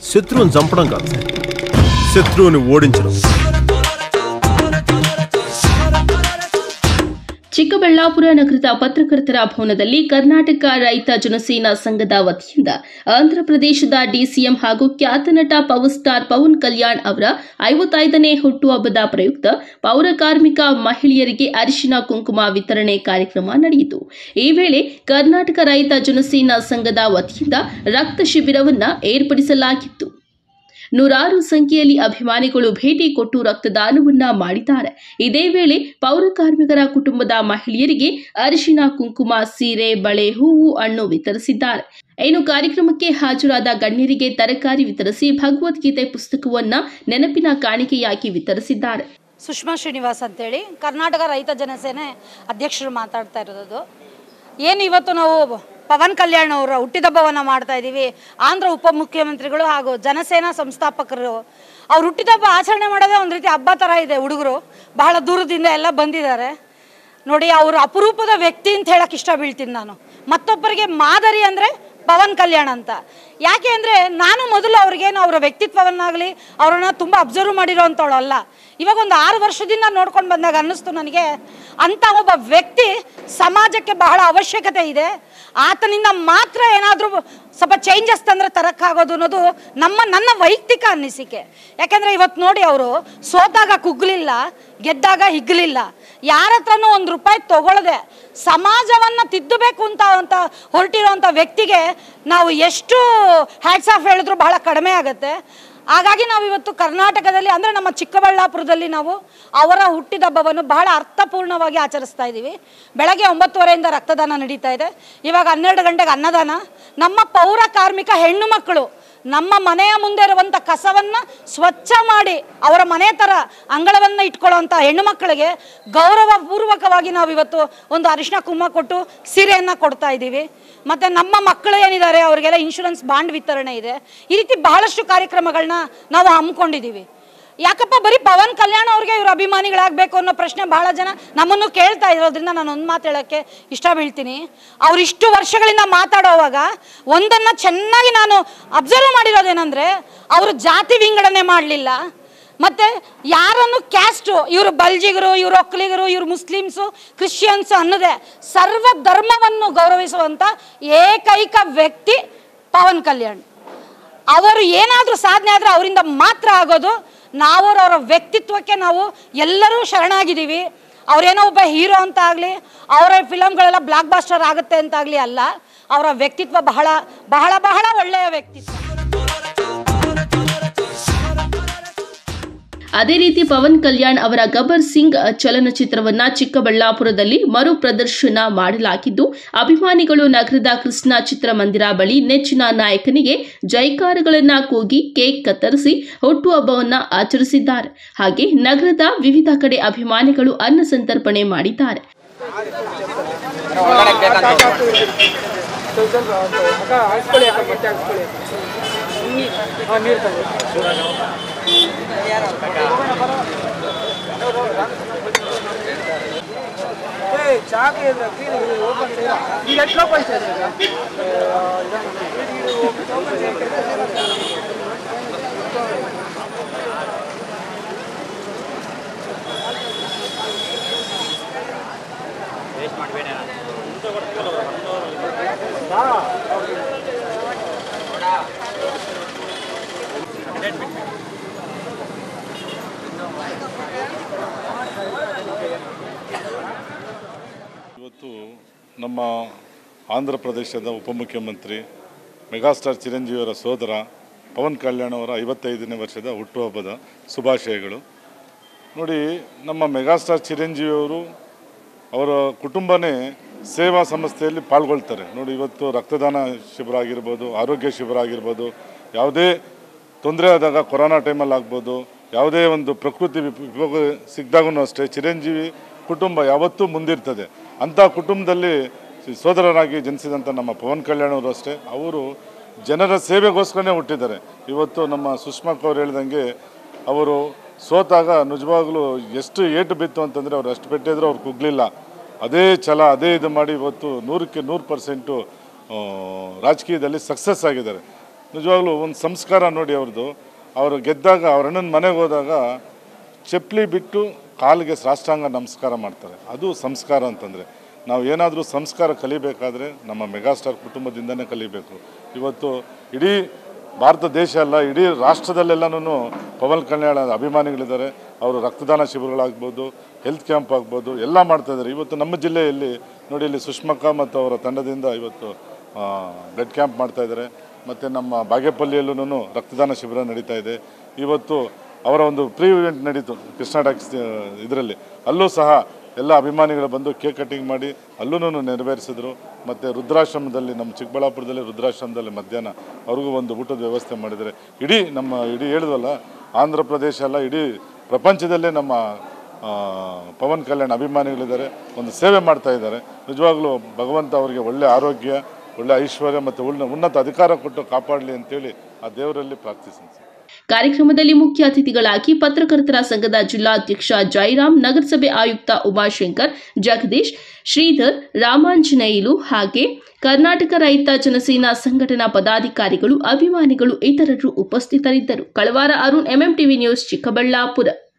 శత్రువుని చంపడం కాదు సార్ శత్రువుని ఓడించడం ಚಿಕ್ಕಬಳ್ಳಾಪುರ ನಗರದ ಪತ್ರಕರ್ತರ ಭವನದಲ್ಲಿ ಕರ್ನಾಟಕ ರೈತ ಜನಸೇನಾ ಸಂಘದ ವತಿಯಿಂದ ಆಂಧ್ರಪ್ರದೇಶದ ಡಿಸಿಎಂ ಹಾಗೂ ಖ್ಯಾತ ನಟ ಪವರ್ ಸ್ಟಾರ್ ಪವನ್ ಕಲ್ಯಾಣ್ ಅವರ ಐವತ್ತೈದನೇ ಹುಟ್ಟುಹಬ್ಬದ ಪ್ರಯುಕ್ತ ಪೌರ ಕಾರ್ಮಿಕ ಮಹಿಳೆಯರಿಗೆ ಅರಿಶಿನ ಕುಂಕುಮ ವಿತರಣೆ ಕಾರ್ಯಕ್ರಮ ನಡೆಯಿತು ಈ ವೇಳೆ ಕರ್ನಾಟಕ ರೈತ ಜನಸೇನಾ ಸಂಘದ ವತಿಯಿಂದ ರಕ್ತ ಶಿಬಿರವನ್ನ ಏರ್ಪಡಿಸಲಾಗಿತ್ತು ನೂರಾರು ಸಂಖ್ಯೆಯಲ್ಲಿ ಅಭಿಮಾನಿಗಳು ಭೇಟಿ ಕೊಟ್ಟು ರಕ್ತದಾನವನ್ನ ಮಾಡಿದ್ದಾರೆ ಇದೇ ವೇಳೆ ಪೌರ ಕಾರ್ಮಿಕರ ಕುಟುಂಬದ ಮಹಿಳೆಯರಿಗೆ ಅರಿಶಿನ ಕುಂಕುಮ ಸೀರೆ ಬಳೆ ಹೂವು ಹಣ್ಣು ವಿತರಿಸಿದ್ದಾರೆ ಇನ್ನು ಕಾರ್ಯಕ್ರಮಕ್ಕೆ ಹಾಜರಾದ ಗಣ್ಯರಿಗೆ ತರಕಾರಿ ವಿತರಿಸಿ ಭಗವದ್ಗೀತೆ ಪುಸ್ತಕವನ್ನ ನೆನಪಿನ ಕಾಣಿಕೆಯಾಗಿ ವಿತರಿಸಿದ್ದಾರೆ ಸುಷ್ಮಾ ಶ್ರೀನಿವಾಸ್ ಅಂತೇಳಿ ಕರ್ನಾಟಕ ರೈತ ಜನಸೇನೆ ಅಧ್ಯಕ್ಷರು ಮಾತಾಡ್ತಾ ಇರೋದು ಏನು ಇವತ್ತು ನಾವು ಪವನ್ ಕಲ್ಯಾಣ್ ಅವರ ಹುಟ್ಟಿದಬ್ಬವನ್ನು ಮಾಡ್ತಾ ಇದ್ದೀವಿ ಆಂಧ್ರ ಉಪಮುಖ್ಯಮಂತ್ರಿಗಳು ಹಾಗೂ ಜನಸೇನಾ ಸಂಸ್ಥಾಪಕರು ಅವ್ರ ಹುಟ್ಟಿದಬ್ಬ ಆಚರಣೆ ಮಾಡೋದೇ ಒಂದು ರೀತಿ ಹಬ್ಬ ಥರ ಇದೆ ಹುಡುಗರು ಬಹಳ ದೂರದಿಂದ ಎಲ್ಲ ಬಂದಿದ್ದಾರೆ ನೋಡಿ ಅವರು ಅಪರೂಪದ ವ್ಯಕ್ತಿ ಅಂತ ಹೇಳಕ್ಕೆ ಇಷ್ಟ ಬೀಳ್ತೀನಿ ನಾನು ಮತ್ತೊಬ್ಬರಿಗೆ ಮಾದರಿ ಅಂದರೆ ಪವನ್ ಕಲ್ಯಾಣ್ ಅಂತ ಯಾಕೆ ಅಂದರೆ ನಾನು ಮೊದಲು ಅವ್ರಿಗೇನು ಅವರ ವ್ಯಕ್ತಿತ್ವವನ್ನಾಗಲಿ ಅವರನ್ನ ತುಂಬ ಅಬ್ಸರ್ವ್ ಮಾಡಿರೋ ಅಂಥವಳು ಅಲ್ಲ ಇವಾಗ ಒಂದು ಆರು ವರ್ಷದಿಂದ ನೋಡ್ಕೊಂಡು ಬಂದಾಗ ಅನ್ನಿಸ್ತು ನನಗೆ ಅಂಥ ಒಬ್ಬ ವ್ಯಕ್ತಿ ಸಮಾಜಕ್ಕೆ ಬಹಳ ಅವಶ್ಯಕತೆ ಇದೆ ಆತನಿಂದ ಮಾತ್ರ ಏನಾದರೂ ಸ್ವಲ್ಪ ಚೇಂಜಸ್ ತಂದರೆ ತರಕ್ಕಾಗೋದು ಅನ್ನೋದು ನಮ್ಮ ನನ್ನ ವೈಯಕ್ತಿಕ ಅನ್ನಿಸಿಕೆ ಯಾಕೆಂದರೆ ಇವತ್ತು ನೋಡಿ ಅವರು ಸೋತಾಗ ಕುಗ್ಲಿಲ್ಲ ಗೆದ್ದಾಗ ಹಿಗ್ಲಿಲ್ಲ ಯಾರ ಹತ್ರನೂ ಒಂದು ರೂಪಾಯಿ ತಗೊಳ್ಳದೆ ಸಮಾಜವನ್ನು ತಿದ್ದಬೇಕು ಅಂತ ಅಂತ ಹೊರಟಿರೋಂಥ ವ್ಯಕ್ತಿಗೆ ನಾವು ಎಷ್ಟು ಹ್ಯಾಟ್ಸ್ ಆಫ್ ಹೇಳಿದ್ರು ಬಹಳ ಕಡಿಮೆ ಆಗುತ್ತೆ ಹಾಗಾಗಿ ನಾವು ಇವತ್ತು ಕರ್ನಾಟಕದಲ್ಲಿ ಅಂದರೆ ನಮ್ಮ ಚಿಕ್ಕಬಳ್ಳಾಪುರದಲ್ಲಿ ನಾವು ಅವರ ಹುಟ್ಟಿದಬ್ಬವನ್ನು ಬಹಳ ಅರ್ಥಪೂರ್ಣವಾಗಿ ಆಚರಿಸ್ತಾ ಇದ್ದೀವಿ ಬೆಳಗ್ಗೆ ಒಂಬತ್ತುವರೆಯಿಂದ ರಕ್ತದಾನ ನಡೀತಾ ಇದೆ ಇವಾಗ ಹನ್ನೆರಡು ಗಂಟೆಗೆ ಅನ್ನದಾನ ನಮ್ಮ ಪೌರ ಕಾರ್ಮಿಕ ಹೆಣ್ಣು ಮಕ್ಕಳು ನಮ್ಮ ಮನೆಯ ಮುಂದೆ ಇರುವಂಥ ಕಸವನ್ನು ಸ್ವಚ್ಛ ಮಾಡಿ ಅವರ ಮನೆ ಥರ ಅಂಗಳವನ್ನು ಇಟ್ಕೊಳ್ಳೋವಂಥ ಹೆಣ್ಣು ಮಕ್ಕಳಿಗೆ ಗೌರವಪೂರ್ವಕವಾಗಿ ನಾವು ಇವತ್ತು ಒಂದು ಅರಿಶಿನ ಕುಂಕುಮ ಕೊಟ್ಟು ಸೀರೆಯನ್ನು ಕೊಡ್ತಾ ಇದ್ದೀವಿ ಮತ್ತು ನಮ್ಮ ಮಕ್ಕಳು ಏನಿದ್ದಾರೆ ಅವರಿಗೆಲ್ಲ ಇನ್ಶೂರೆನ್ಸ್ ಬಾಂಡ್ ವಿತರಣೆ ಇದೆ ಈ ರೀತಿ ಬಹಳಷ್ಟು ಕಾರ್ಯಕ್ರಮಗಳನ್ನ ನಾವು ಹಮ್ಮಿಕೊಂಡಿದ್ದೀವಿ ಯಾಕಪ್ಪ ಬರೀ ಪವನ್ ಕಲ್ಯಾಣ್ ಅವ್ರಿಗೆ ಇವ್ರ ಅಭಿಮಾನಿಗಳಾಗಬೇಕು ಅನ್ನೋ ಪ್ರಶ್ನೆ ಬಹಳ ಜನ ನಮ್ಮನ್ನು ಕೇಳ್ತಾ ಇರೋದ್ರಿಂದ ನಾನು ಒಂದು ಮಾತು ಹೇಳೋಕ್ಕೆ ಇಷ್ಟ ಬೀಳ್ತೀನಿ ಅವ್ರು ಇಷ್ಟು ವರ್ಷಗಳಿಂದ ಮಾತಾಡೋವಾಗ ಒಂದನ್ನು ಚೆನ್ನಾಗಿ ನಾನು ಅಬ್ಸರ್ವ್ ಮಾಡಿರೋದೇನೆಂದರೆ ಅವರು ಜಾತಿ ವಿಂಗಡಣೆ ಮಾಡಲಿಲ್ಲ ಮತ್ತು ಯಾರನ್ನು ಕ್ಯಾಸ್ಟು ಇವರು ಬಲ್ಜಿಗರು ಇವರು ಒಕ್ಕಲಿಗರು ಇವರು ಮುಸ್ಲಿಮ್ಸು ಕ್ರಿಶ್ಚಿಯನ್ಸು ಅನ್ನೋದೇ ಸರ್ವ ಧರ್ಮವನ್ನು ಗೌರವಿಸುವಂಥ ಏಕೈಕ ವ್ಯಕ್ತಿ ಪವನ್ ಕಲ್ಯಾಣ್ ಅವರು ಏನಾದರೂ ಸಾಧನೆ ಆದರೆ ಅವರಿಂದ ಮಾತ್ರ ಆಗೋದು ನಾವು ಅವರ ವ್ಯಕ್ತಿತ್ವಕ್ಕೆ ನಾವು ಎಲ್ಲರೂ ಶರಣಾಗಿದ್ದೀವಿ ಅವರೇನೋ ಒಬ್ಬ ಹೀರೋ ಅಂತ ಆಗಲಿ ಅವರ ಫಿಲಮ್ಗಳೆಲ್ಲ ಬ್ಲಾಕ್ ಬಾಸ್ಟರ್ ಆಗುತ್ತೆ ಅಂತಾಗಲಿ ಅಲ್ಲ ಅವರ ವ್ಯಕ್ತಿತ್ವ ಬಹಳ ಬಹಳ ಬಹಳ ಒಳ್ಳೆಯ ವ್ಯಕ್ತಿತ್ವ ಅದೇ ರೀತಿ ಪವನ್ ಕಲ್ಯಾಣ್ ಅವರ ಗಬ್ಬರ್ ಸಿಂಗ್ ಚಲನಚಿತ್ರವನ್ನ ಚಿಕ್ಕಬಳ್ಳಾಪುರದಲ್ಲಿ ಮರು ಪ್ರದರ್ಶನ ಮಾಡಲಾಗಿದ್ದು ಅಭಿಮಾನಿಗಳು ನಗರದ ಕೃಷ್ಣ ಚಿತ್ರಮಂದಿರ ಬಳಿ ನೆಚ್ಚಿನ ನಾಯಕನಿಗೆ ಜೈಕಾರಗಳನ್ನ ಕೂಗಿ ಕೇಕ್ ಕತ್ತರಿಸಿ ಹುಟ್ಟುಹಬ್ಬವನ್ನ ಆಚರಿಸಿದ್ದಾರೆ ಹಾಗೆ ನಗರದ ವಿವಿಧ ಕಡೆ ಅಭಿಮಾನಿಗಳು ಅನ್ನ ಸಂತರ್ಪಣೆ ಮಾಡಿದ್ದಾರೆ ಇವತ್ತು ನಮ್ಮ ಆಂಧ್ರ ಪ್ರದೇಶದ ಉಪಮುಖ್ಯಮಂತ್ರಿ ಮೆಗಾಸ್ಟಾರ್ ಚಿರಂಜೀವಿಯವರ ಸೋದರ ಪವನ್ ಕಲ್ಯಾಣ್ ಅವರ ಐವತ್ತೈದನೇ ವರ್ಷದ ಹುಟ್ಟುಹಬ್ಬದ ಶುಭಾಶಯಗಳು ನೋಡಿ ನಮ್ಮ ಮೆಗಾಸ್ಟಾರ್ ಚಿರಂಜೀವಿಯವರು ಅವರ ಕುಟುಂಬನೇ ಸೇವಾ ಸಂಸ್ಥೆಯಲ್ಲಿ ಪಾಲ್ಗೊಳ್ತಾರೆ ನೋಡಿ ಇವತ್ತು ರಕ್ತದಾನ ಶಿಬಿರ ಆಗಿರ್ಬೋದು ಆರೋಗ್ಯ ಶಿಬಿರ ಆಗಿರ್ಬೋದು ಯಾವುದೇ ತೊಂದರೆ ಆದಾಗ ಕೊರೋನಾ ಟೈಮಲ್ಲಿ ಆಗ್ಬೋದು ಯಾವುದೇ ಒಂದು ಪ್ರಕೃತಿ ವಿಪ- ವಿಕೋಪ ಸಿಕ್ಕಿದಾಗೂ ಅಷ್ಟೇ ಚಿರಂಜೀವಿ ಕುಟುಂಬ ಯಾವತ್ತೂ ಮುಂದಿರ್ತದೆ ಅಂಥ ಕುಟುಂಬದಲ್ಲಿ ಸೋದರರಾಗಿ ಜನಿಸಿದಂಥ ನಮ್ಮ ಪವನ್ ಕಲ್ಯಾಣ್ ಅವರು ಅಷ್ಟೇ ಅವರು ಜನರ ಸೇವೆಗೋಸ್ಕರನೇ ಹುಟ್ಟಿದ್ದಾರೆ ಇವತ್ತು ನಮ್ಮ ಸುಷ್ಮಾಕ್ ಅವ್ರು ಹೇಳ್ದಂಗೆ ಅವರು ಸೋತಾಗ ನಿಜವಾಗ್ಲೂ ಎಷ್ಟು ಏಟು ಬಿತ್ತು ಅಂತಂದರೆ ಅವ್ರು ಅಷ್ಟು ಪೆಟ್ಟಿದ್ರು ಅವ್ರು ಕುಗ್ಲಿಲ್ಲ ಅದೇ ಛಲ ಅದೇ ಇದು ಮಾಡಿ ಇವತ್ತು ನೂರಕ್ಕೆ ನೂರು ಪರ್ಸೆಂಟು ರಾಜಕೀಯದಲ್ಲಿ ಸಕ್ಸಸ್ ಆಗಿದ್ದಾರೆ ನಿಜವಾಗ್ಲೂ ಒಂದು ಸಂಸ್ಕಾರ ನೋಡಿ ಅವ್ರದ್ದು ಅವರು ಗೆದ್ದಾಗ ಅವ್ರ ಅಣ್ಣನ ಮನೆಗೆ ಹೋದಾಗ ಚಪ್ಪಲಿ ಬಿಟ್ಟು ಕಾಲಿಗೆ ಸಾಷ್ಟಾಂಗ ನಮಸ್ಕಾರ ಮಾಡ್ತಾರೆ ಅದು ಸಂಸ್ಕಾರ ಅಂತಂದರೆ ನಾವು ಏನಾದರೂ ಸಂಸ್ಕಾರ ಕಲಿಬೇಕಾದ್ರೆ ನಮ್ಮ ಮೆಗಾಸ್ಟಾರ್ ಕುಟುಂಬದಿಂದನೇ ಕಲಿಬೇಕು ಇವತ್ತು ಇಡೀ ಭಾರತ ದೇಶ ಅಲ್ಲ ಇಡೀ ರಾಷ್ಟ್ರದಲ್ಲೆಲ್ಲನೂ ಪವನ್ ಕಲ್ಯಾಣ ಅಭಿಮಾನಿಗಳಿದ್ದಾರೆ ಅವರು ರಕ್ತದಾನ ಶಿಬಿರಗಳಾಗ್ಬೋದು ಹೆಲ್ತ್ ಕ್ಯಾಂಪ್ ಆಗ್ಬೋದು ಎಲ್ಲ ಮಾಡ್ತಾ ಇದ್ದಾರೆ ಇವತ್ತು ನಮ್ಮ ಜಿಲ್ಲೆಯಲ್ಲಿ ನೋಡಿ ಇಲ್ಲಿ ಸುಷ್ಮಕ್ಕ ಮತ್ತು ಅವರ ತಂಡದಿಂದ ಇವತ್ತು ಬ್ಲಡ್ ಕ್ಯಾಂಪ್ ಮಾಡ್ತಾ ಇದ್ದಾರೆ ಮತ್ತು ನಮ್ಮ ಬಾಗೇಪಲ್ಲಿಯಲ್ಲೂ ರಕ್ತದಾನ ಶಿಬಿರ ನಡೀತಾ ಇದೆ ಇವತ್ತು ಅವರ ಒಂದು ಪ್ರೀ ಇವೆಂಟ್ ನಡೀತು ಕೃಷ್ಣ ಟ್ಯಾಕ್ಸ್ ಇದರಲ್ಲಿ ಅಲ್ಲೂ ಸಹ ಎಲ್ಲ ಅಭಿಮಾನಿಗಳು ಬಂದು ಕೇಕ್ ಕಟಿಂಗ್ ಮಾಡಿ ಅಲ್ಲೂ ನೆರವೇರಿಸಿದ್ರು ಮತ್ತು ರುದ್ರಾಶ್ರಮದಲ್ಲಿ ನಮ್ಮ ಚಿಕ್ಕಬಳ್ಳಾಪುರದಲ್ಲಿ ರುದ್ರಾಶ್ರಮದಲ್ಲಿ ಮಧ್ಯಾಹ್ನ ಅವ್ರಿಗೂ ಒಂದು ಊಟದ ವ್ಯವಸ್ಥೆ ಮಾಡಿದ್ದಾರೆ ಇಡೀ ನಮ್ಮ ಇಡೀ ಹೇಳಿದ್ವಲ್ಲ ಆಂಧ್ರ ಪ್ರದೇಶ ಎಲ್ಲ ಇಡೀ ಪ್ರಪಂಚದಲ್ಲೇ ನಮ್ಮ ಆ, ಪವನ್ ಕಲ್ಯಾಣ್ ಅಭಿಮಾನಿಗಳಿದ್ದಾರೆ ಒಂದು ಸೇವೆ ಮಾಡ್ತಾ ಇದ್ದಾರೆ ನಿಜವಾಗ್ಲೂ ಭಗವಂತ ಅವರಿಗೆ ಒಳ್ಳೆ ಆರೋಗ್ಯ ಒಳ್ಳೆ ಐಶ್ವರ್ಯ ಮತ್ತು ಉನ್ನ ಉನ್ನತ ಅಧಿಕಾರ ಕೊಟ್ಟು ಕಾಪಾಡಲಿ ಅಂತೇಳಿ ಆ ದೇವರಲ್ಲಿ ಪ್ರಾರ್ಥಿಸ್ತೀನಿ ಸರ್ ಕಾರ್ಯಕ್ರಮದಲ್ಲಿ ಮುಖ್ಯ ಅತಿಥಿಗಳಾಗಿ ಪತ್ರಕರ್ತರ ಸಂಘದ ಜಿಲ್ಲಾಧ್ಯಕ್ಷ ಜೈರಾಮ್ ನಗರಸಭೆ ಆಯುಕ್ತ ಉಮಾಶಂಕರ್ ಜಗದೀಶ್ ಶ್ರೀಧರ್ ರಾಮಾಂಜನೇಯುಲು ಹಾಗೆ ಕರ್ನಾಟಕ ರೈತ ಜನಸೇನಾ ಸಂಘಟನಾ ಪದಾಧಿಕಾರಿಗಳು ಅಭಿಮಾನಿಗಳು ಇತರರು ಉಪಸ್ಥಿತರಿದ್ದರು ಕಳವಾರ ಅರುಣ್ ಎಂಎಂಟಿವಿ ನ್ಯೂಸ್ ಚಿಕ್ಕಬಳ್ಳಾಪುರ